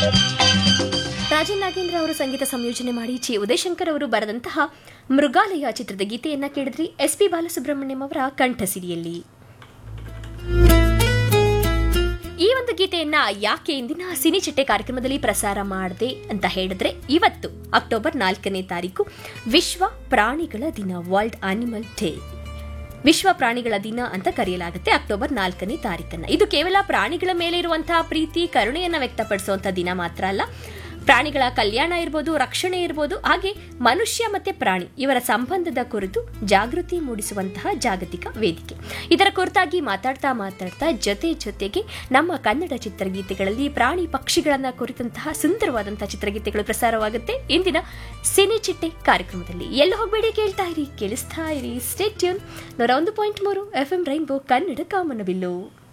ರಾಜನ್ ನಾಗೇಂದ್ರ ಅವರು ಸಂಗೀತ ಸಂಯೋಜನೆ ಮಾಡಿ ಚಿ ಉದಯಶಂಕರ್ ಅವರು ಬರೆದಂತಹ ಮೃಗಾಲಯ ಚಿತ್ರದ ಗೀತೆಯನ್ನ ಕೇಳಿದ್ರಿ ಎಸ್ ಪಿ ಬಾಲಸುಬ್ರಹ್ಮಣ್ಯಂ ಅವರ ಕಂಠಸಿರಿಯಲ್ಲಿ ಈ ಒಂದು ಗೀತೆಯನ್ನ ಯಾಕೆ ಇಂದಿನ ಸಿನಿ ಚಿಟ್ಟೆ ಕಾರ್ಯಕ್ರಮದಲ್ಲಿ ಪ್ರಸಾರ ಮಾಡಿದೆ ಅಂತ ಹೇಳಿದ್ರೆ ಇವತ್ತು ಅಕ್ಟೋಬರ್ ನಾಲ್ಕನೇ ತಾರೀಕು ವಿಶ್ವ ಪ್ರಾಣಿಗಳ ದಿನ ವರ್ಲ್ಡ್ ಆನಿಮಲ್ ಡೇ ವಿಶ್ವ ಪ್ರಾಣಿಗಳ ದಿನ ಅಂತ ಕರೆಯಲಾಗುತ್ತೆ ಅಕ್ಟೋಬರ್ ನಾಲ್ಕನೇ ತಾರೀಕನ್ನ ಇದು ಕೇವಲ ಪ್ರಾಣಿಗಳ ಮೇಲೆ ಇರುವಂತಹ ಪ್ರೀತಿ ಕರುಣೆಯನ್ನ ವ್ಯಕ್ತಪಡಿಸುವಂತಹ ದಿನ ಮಾತ್ರ ಅಲ್ಲ ಪ್ರಾಣಿಗಳ ಕಲ್ಯಾಣ ಇರ್ಬೋದು ರಕ್ಷಣೆ ಇರ್ಬೋದು ಹಾಗೆ ಮನುಷ್ಯ ಮತ್ತೆ ಪ್ರಾಣಿ ಇವರ ಸಂಬಂಧದ ಕುರಿತು ಜಾಗೃತಿ ಮೂಡಿಸುವಂತಹ ಜಾಗತಿಕ ವೇದಿಕೆ ಇದರ ಕುರಿತಾಗಿ ಮಾತಾಡ್ತಾ ಮಾತಾಡ್ತಾ ಜೊತೆ ಜೊತೆಗೆ ನಮ್ಮ ಕನ್ನಡ ಚಿತ್ರಗೀತೆಗಳಲ್ಲಿ ಪ್ರಾಣಿ ಪಕ್ಷಿಗಳನ್ನ ಕುರಿತಂತಹ ಸುಂದರವಾದಂತಹ ಚಿತ್ರಗೀತೆಗಳು ಪ್ರಸಾರವಾಗುತ್ತೆ ಇಂದಿನ ಸಿನಿ ಚಿಟ್ಟೆ ಕಾರ್ಯಕ್ರಮದಲ್ಲಿ ಎಲ್ಲ ಹೋಗಬೇಡಿ ಕೇಳ್ತಾ ಇರಿ ಕೇಳಿಸ್ತಾ ಇರಿ ಸ್ಟೇಟ್ಯೂನ್ ನೂರ ಒಂದು ಪಾಯಿಂಟ್ ಮೂರು ಎಫ್ ಎಂ ರೈನ್ಬೋ ಕನ್ನಡ ಕಾಮನಬಿಲ್ಲು